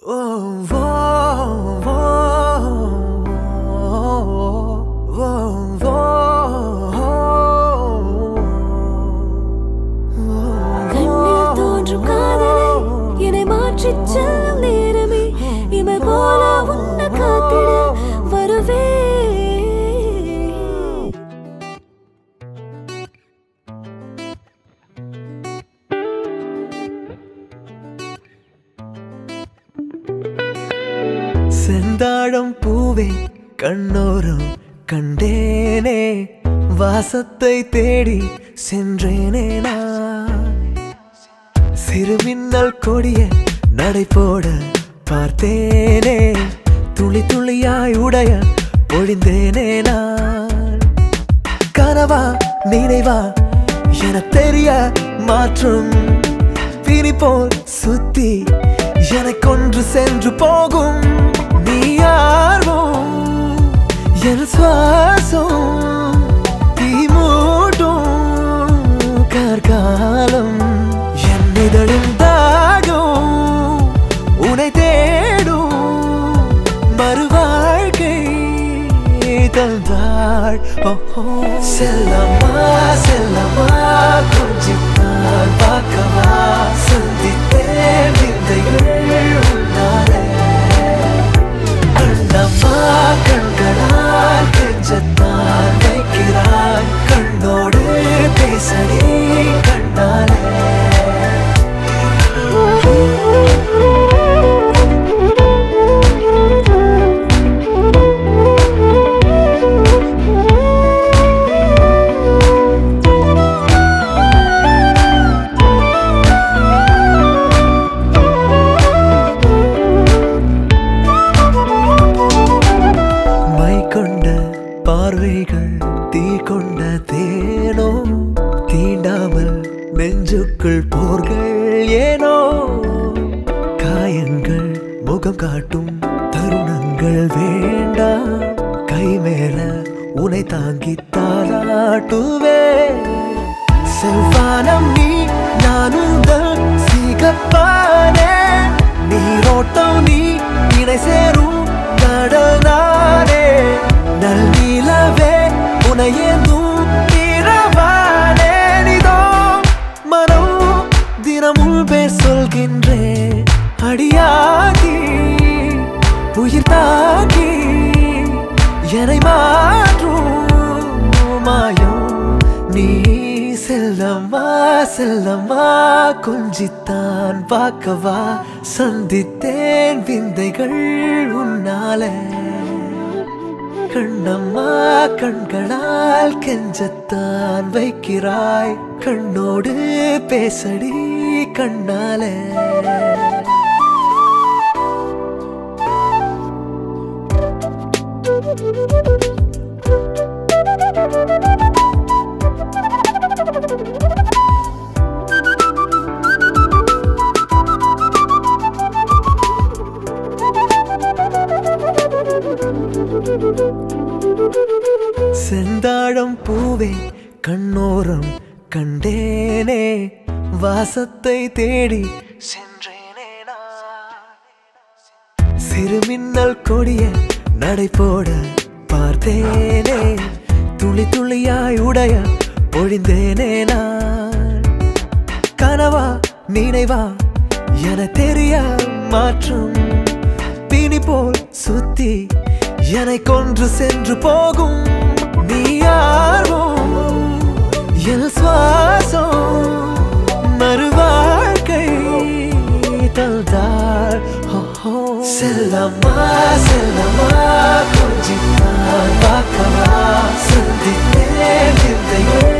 கண்ணில் தோன்றும் காதலை என்னை மாற்றிச் செல்லும் நேரமே இமை போல உன்னை காத்திட வருவே செந்தாழம் பூவே கண்ணோரம் கண்டேனே வாசத்தை தேடி சென்றேனே நான் சிறுமின்னல் கொடிய நடை போட பார்த்தேனே துளி துளியாய் உடைய பொழிந்தேனே நான் கனவா நினைவா என தெரிய மாற்றும் பிரி போல் சுத்தி என்னை கொன்று சென்று போகும் நீ யார்வோம் என் சுவாசம் தீ மூட்டும் கார்காலம் என் இதழின் தாகம் உனை தேடும் மறுவாழ்க்கை தந்தாள் ஓஹோ செல்லம்மா செல்லம்மா கொஞ்சித்தான் பார்க்கவா சந்தித்தேன் விந்தைகள் உன்னாலே கண்ணம்மா கண்களால் கெஞ்சத்தான் வைக்கிறாய் கண்ணோடு பேசடி கண்ணாலே மை கொண்ட பார்வைகள் தீ கொண்ட தேனோ தீண்டாமல் நெஞ்சுக்குள் போர்கள் ஏனோ காயங்கள் முகம் காட்டும் தருணங்கள் வேண்டாம் கை மேல உனை தாங்கி தாராட்டுவே செவ்வானம் நீ நான் உங்கள் சிகப்பானே நீரோட்டம் நீ இணை சேரும் கடல் நானே நல் நிலவே உனையேந்தும் இரவானே நிதோ மனம் தினமும் பேர் சொல்கின்றேன் அடியாகி உயிர் தாக்கி என்னை மாற்றும் மாயம் நீ செல்லம்மா செல்லம்மா கொஞ்சித்தான் பார்க்கவா சந்தித்தேன் விந்தைகள் உன்னாலே கண்ணம்மா கண்களால் கெஞ்சத்தான் வைக்கிறாய் கண்ணோடு பேசடி கண்ணாலே செந்தாழம் பூவே கண்ணோரம் கண்டேனே வாசத்தை தேடி சென்றேனே நான். சிறுமின்னல் கொடிய நடை போட பார்த்தேனே துளி துளியாய் உடைய பொழிந்தேனே நான் கனவா நினைவா என தெரிய மாற்றும் பிணி போல் சுத்தி என்னை கொன்று சென்று போகும் நீ யார்வோம் என் சுவாசம் மறுவாழ்க்கை தந்தாள் ஓஹோ செல்லம்மா செல்லம்மா கொஞ்சித்தான் பார்க்கவா சந்தித்தேன் விந்தைகள்